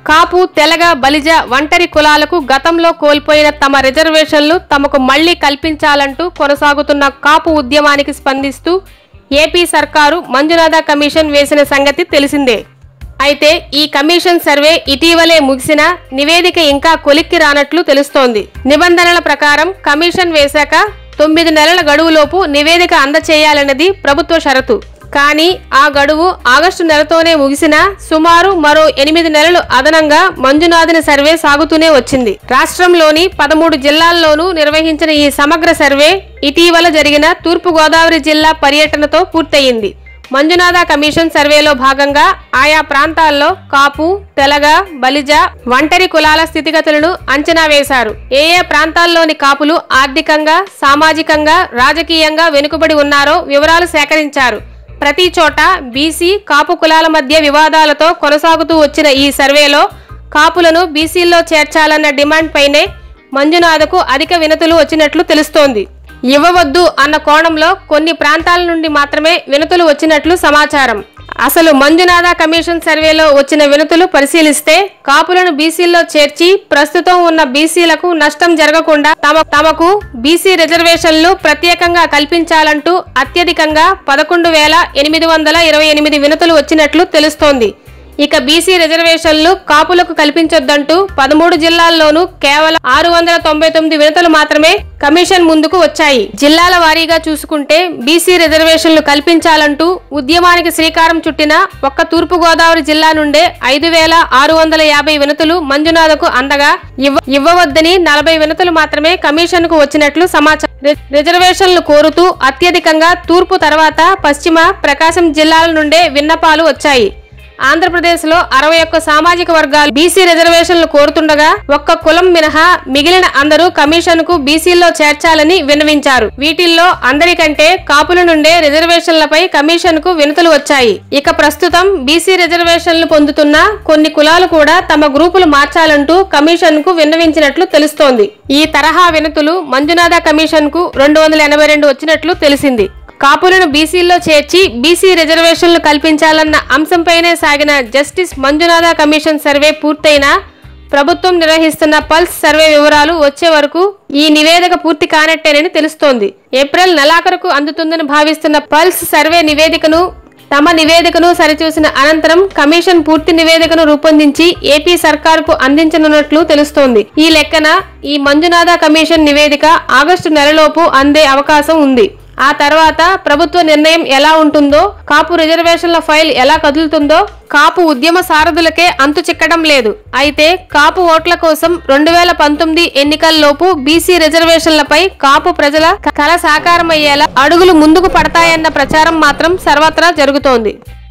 కాపు తెలగ బలిజ ఒంటరి కులాలకు గతంలో కోల్పోయిన తమ రిజర్వేషన్లు తమకు మళ్లీ కల్పించాలంటూ కొనసాగుతున్న కాపు ఉద్యమానికి స్పందిస్తూ ఏపీ సర్కారు మంజునాథ కమిషన్ వేసిన సంగతి తెలిసిందే అయితే ఈ కమిషన్ సర్వే ఇటీవలే ముగిసిన నివేదిక ఇంకా కొలిక్కి రానట్లు తెలుస్తోంది నిబంధనల ప్రకారం కమిషన్ వేశాక తొమ్మిది నెలల గడువులోపు నివేదిక అందచేయాలన్నది ప్రభుత్వ షరతు కానీ ఆ గడువు ఆగస్టు నెలతోనే ముగిసినా సుమారు మరో ఎనిమిది నెలలు అదనంగా మంజునాథుని సర్వే సాగుతూనే వచ్చింది రాష్ట్రంలోని పదమూడు జిల్లాల్లోనూ నిర్వహించిన ఈ సమగ్ర సర్వే ఇటీవల జరిగిన తూర్పు గోదావరి జిల్లా పర్యటనతో పూర్తయింది మంజునాథ కమిషన్ సర్వేలో భాగంగా ఆయా ప్రాంతాల్లో కాపు తెలగ బలిజ ఒంటరి కులాల స్థితిగతులను అంచనా వేశారు ఏ ఏ ప్రాంతాల్లోని కాపులు ఆర్థికంగా సామాజికంగా రాజకీయంగా వెనుకబడి ఉన్నారో వివరాలు సేకరించారు ప్రతి చోట బీసీ కాపు కులాల మధ్య వివాదాలతో కొనసాగుతూ వచ్చిన ఈ సర్వేలో కాపులను బీసీల్లో చేర్చాలన్న డిమాండ్ పైనే మంజునాథకు అధిక వినతులు వచ్చినట్లు తెలుస్తోంది ఇవ్వవద్దు అన్న కోణంలో కొన్ని ప్రాంతాల నుండి మాత్రమే వినతులు వచ్చినట్లు సమాచారం అసలు మంజునాథ కమిషన్ సర్వేలో వచ్చిన వినతులు పరిశీలిస్తే కాపులను బీసీల్లో చేర్చి ప్రస్తుతం ఉన్న బీసీలకు నష్టం జరగకుండా తమ తమకు బీసీ రిజర్వేషన్లు ప్రత్యేకంగా కల్పించాలంటూ అత్యధికంగా పదకొండు వేల ఎనిమిది వందల ఇరవై ఎనిమిది వినతులు వచ్చినట్లు తెలుస్తోంది ఇక బీసీ రిజర్వేషన్లు కాపులకు కల్పించొద్దంటూ పదమూడు జిల్లాల్లోనూ కేవలం ఆరు వందల తొంభై తొమ్మిది వినతులు మాత్రమే కమిషన్ ముందుకు వచ్చాయి జిల్లాల వారీగా చూసుకుంటే బీసీ రిజర్వేషన్లు కల్పించాలంటూ ఉద్యమానికి శ్రీకారం చుట్టిన ఒక్క తూర్పు గోదావరి జిల్లా నుండే ఐదు వేల ఆరు వందల యాభై వినతులు మంజునాథకు అందగా ఇవ్వ ఇవ్వవద్దని నలభై వినతులు మాత్రమే కమిషన్ కు వచ్చినట్లు సమాచారం రి- రిజర్వేషన్లు కోరుతూ అత్యధికంగా తూర్పు తర్వాత పశ్చిమ ప్రకాశం జిల్లాల నుండే విన్నపాలు వచ్చాయి ఆంధ్రప్రదేశ్లో అరవై ఒక్క సామాజిక వర్గాలు బీసీ రిజర్వేషన్లు కోరుతుండగా ఒక్క కులం మినహా మిగిలిన అందరూ కమిషన్ కు బీసీల్లో చేర్చాలని విన్నవించారు వీటిల్లో అందరికంటే కాపుల నుండే రిజర్వేషన్లపై కమిషన్ కు వినతులు వచ్చాయి ఇక ప్రస్తుతం బీసీ రిజర్వేషన్లు పొందుతున్న కొన్ని కులాలు కూడా తమ గ్రూపులు మార్చాలంటూ కమిషన్ కు విన్నవించినట్లు తెలుస్తోంది ఈ తరహా వినతులు మంజునాథ కమిషన్ కు రెండు వందల ఎనభై రెండు వచ్చినట్లు తెలిసింది కాపులను బీసీల్లో చేర్చి బీసీ రిజర్వేషన్లు కల్పించాలన్న అంశంపైనే సాగిన జస్టిస్ మంజునాథ కమిషన్ సర్వే పూర్తయినా ప్రభుత్వం నిర్వహిస్తున్న పల్స్ సర్వే వివరాలు వచ్చే వరకు ఈ నివేదిక పూర్తి కానట్టేనని తెలుస్తోంది ఏప్రిల్ నెలాఖరుకు అందుతుందని భావిస్తున్న పల్స్ సర్వే నివేదికను తమ నివేదికను సరిచూసిన అనంతరం కమిషన్ పూర్తి నివేదికను రూపొందించి ఏపీ సర్కారుకు అందించనున్నట్లు తెలుస్తోంది ఈ లెక్కన ఈ మంజునాథ కమిషన్ నివేదిక ఆగస్టు నెలలోపు అందే అవకాశం ఉంది ఆ తర్వాత ప్రభుత్వ నిర్ణయం ఎలా ఉంటుందో కాపు రిజర్వేషన్ల ఫైల్ ఎలా కదులుతుందో కాపు ఉద్యమ సారథులకే అంతు చిక్కడం లేదు అయితే కాపు ఓట్ల కోసం రెండు వేల పంతొమ్మిది ఎన్నికల్లోపు బీసీ రిజర్వేషన్లపై కాపు ప్రజల కల సాకారమయ్యేలా అడుగులు ముందుకు పడతాయన్న ప్రచారం మాత్రం సర్వత్రా జరుగుతోంది